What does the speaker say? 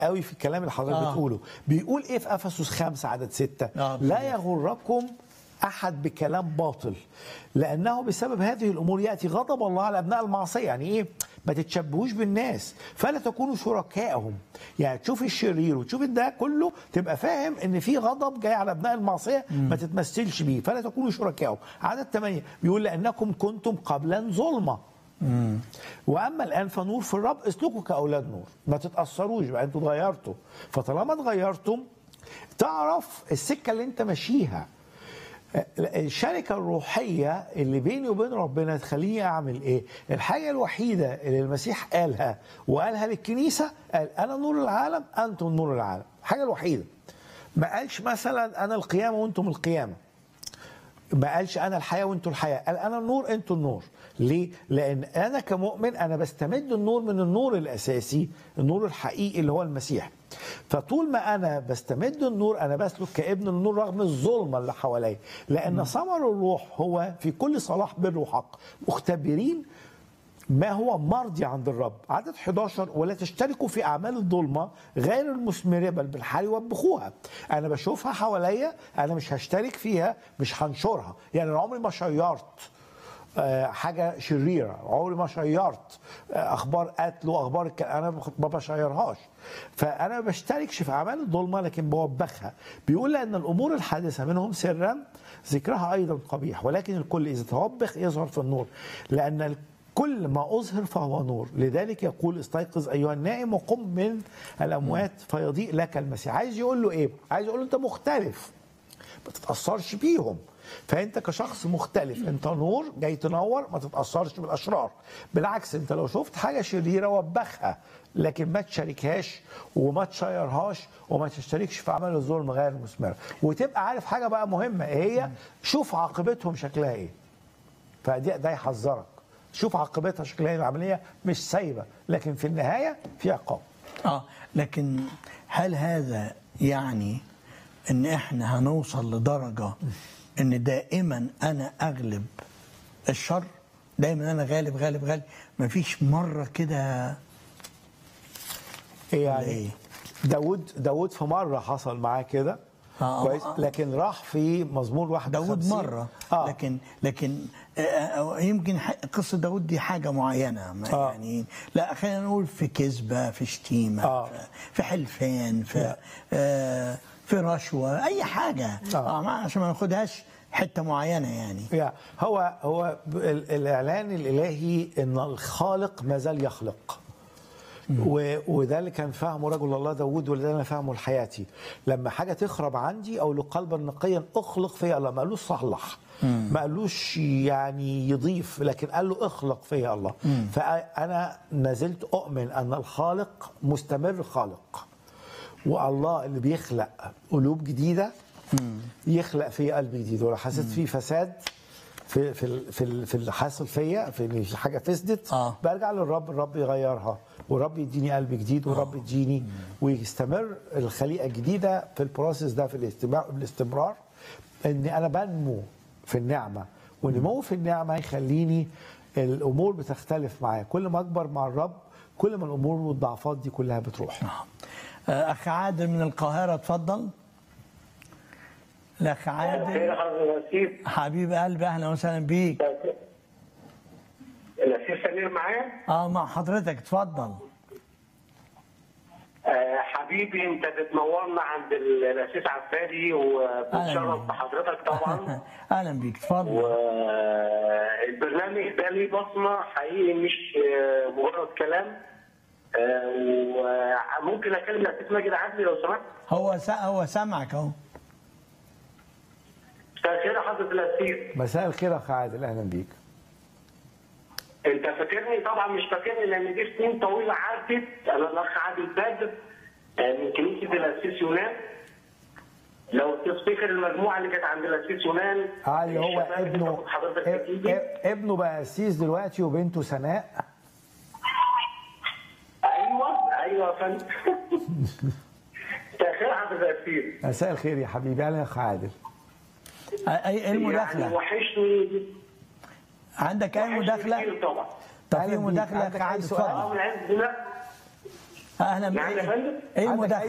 قوي في الكلام اللي حضرتك آه. بتقوله بيقول ايه في افسس 5 عدد 6 آه، لا يغركم احد بكلام باطل لانه بسبب هذه الامور ياتي غضب الله على ابناء المعصيه يعني ايه ما تتشبهوش بالناس فلا تكونوا شركائهم يعني تشوف الشرير وتشوف ده كله تبقى فاهم ان في غضب جاي على ابناء المعصيه ما تتمثلش بيه فلا تكونوا شركائهم عدد 8 بيقول لانكم كنتم قبلا ظلمه واما الان فنور في الرب اسلكوا كاولاد نور ما تتاثروش بقى انتوا اتغيرتوا فطالما اتغيرتم تعرف السكه اللي انت ماشيها الشركة الروحية اللي بيني وبين ربنا تخليني أعمل إيه؟ الحاجة الوحيدة اللي المسيح قالها وقالها للكنيسة قال أنا نور العالم أنتم نور العالم الحاجة الوحيدة ما قالش مثلا أنا القيامة وأنتم القيامة ما قالش انا الحياه وانتوا الحياه قال انا النور انتوا النور ليه لان انا كمؤمن انا بستمد النور من النور الاساسي النور الحقيقي اللي هو المسيح فطول ما انا بستمد النور انا بسلك كابن النور رغم الظلمه اللي حواليا لان ثمر الروح هو في كل صلاح بر وحق مختبرين ما هو مرضي عند الرب عدد 11 ولا تشتركوا في اعمال الظلمه غير المثمره بل بالحال وبخوها انا بشوفها حواليا انا مش هشترك فيها مش هنشرها يعني انا عمري ما شيرت آه، حاجه شريره عمري ما شيرت آه، اخبار قتل واخبار الك... انا ما بشيرهاش فانا ما بشتركش في اعمال الظلمه لكن بوبخها بيقول لان الامور الحادثه منهم سرا ذكرها ايضا قبيح ولكن الكل اذا توبخ يظهر في النور لان كل ما أظهر فهو نور لذلك يقول استيقظ أيها النائم وقم من الأموات فيضيء لك المسيح عايز يقول له إيه عايز يقول له أنت مختلف ما تتأثرش بيهم فأنت كشخص مختلف أنت نور جاي تنور ما تتأثرش بالأشرار بالعكس أنت لو شفت حاجة شريرة وبخها لكن ما تشاركهاش وما تشيرهاش وما تشتركش في أعمال الظلم غير المثمرة وتبقى عارف حاجة بقى مهمة إيه هي شوف عاقبتهم شكلها إيه فده ده يحذرك شوف عاقبتها شكلها العمليه مش سايبه لكن في النهايه في عقاب اه لكن هل هذا يعني ان احنا هنوصل لدرجه ان دائما انا اغلب الشر دايما انا غالب غالب غالب مفيش مره كده يعني إيه؟ داود داود في مره حصل معاه كده آه، كويس آه. لكن راح في مزمور 51 داود مره آه. لكن لكن آه، آه، يمكن ح- قصه داود دي حاجه معينه ما آه. يعني لا خلينا نقول في كذبه في شتيمه آه. في- في حلفان في لا. آه، في رشوه اي حاجه آه. آه. ما- عشان ما ناخدهاش حته معينه يعني يا هو هو ب- ال- الاعلان الالهي ان الخالق ما زال يخلق و- وده اللي كان فهمه رجل الله داود وده انا فهمه لحياتي لما حاجه تخرب عندي او لقلبا نقيا اخلق فيا الله ما قالوش صلح ما قالوش يعني يضيف لكن قال له اخلق فيا الله فانا ما زلت اؤمن ان الخالق مستمر خالق والله اللي بيخلق قلوب جديده يخلق في قلب جديد ولو حسيت في فساد في في ال- في ال- في اللي حاصل فيا في ان في حاجه فسدت آه. برجع للرب الرب يغيرها والرب يديني قلب جديد والرب يديني ويستمر الخليقه الجديده في البروسيس ده في الاستمرار الاستمرار ان انا بنمو في النعمه والنمو في النعمه يخليني الامور بتختلف معايا كل ما اكبر مع الرب كل ما الامور والضعفات دي كلها بتروح آه، اخ عادل من القاهره اتفضل الاخ خير عادل حضرتك الأسيس حبيب قلبي اهلا وسهلا بيك الأسيس سمير معايا اه مع حضرتك اتفضل آه، حبيبي أنت بتنورنا عند ال- الأسيس عبادي وبتشرف بحضرتك طبعا اهلا بيك اتفضل والبرنامج ده ليه بصمة حقيقي مش آه، مجرد كلام آه، وممكن أكلم الأسيس ماجد عدلي لو سمحت هو س... هو سامعك اهو مساء الخير يا حضرة الأسيس مساء الخير يا اخ عادل اهلا بيك انت فاكرني طبعا مش فاكرني لان دي سنين طويله عدت انا الاخ عادل بدر آه، من كنيسه الاسيس يونان لو تفتكر المجموعه اللي كانت عند الاسيس يونان اه اللي هو الشباب اللي ابنه كانت حضرتك اب- بتيجي اب- ابنه بقى قسيس دلوقتي وبنته سناء ايوه ايوه يا فندم مساء الخير حضرتك الاسيس مساء الخير يا حبيبي اهلا يا اخ عادل اي أي يعني المداخله وحشني عندك اي وحشني مداخله كتير طبعا طب في أهلا بيك. مداخله يا عندك اخ أي عادل سؤال؟ اه اتفضل من عند لا اهلا نعم يا بك فندم ايه عندك المداخله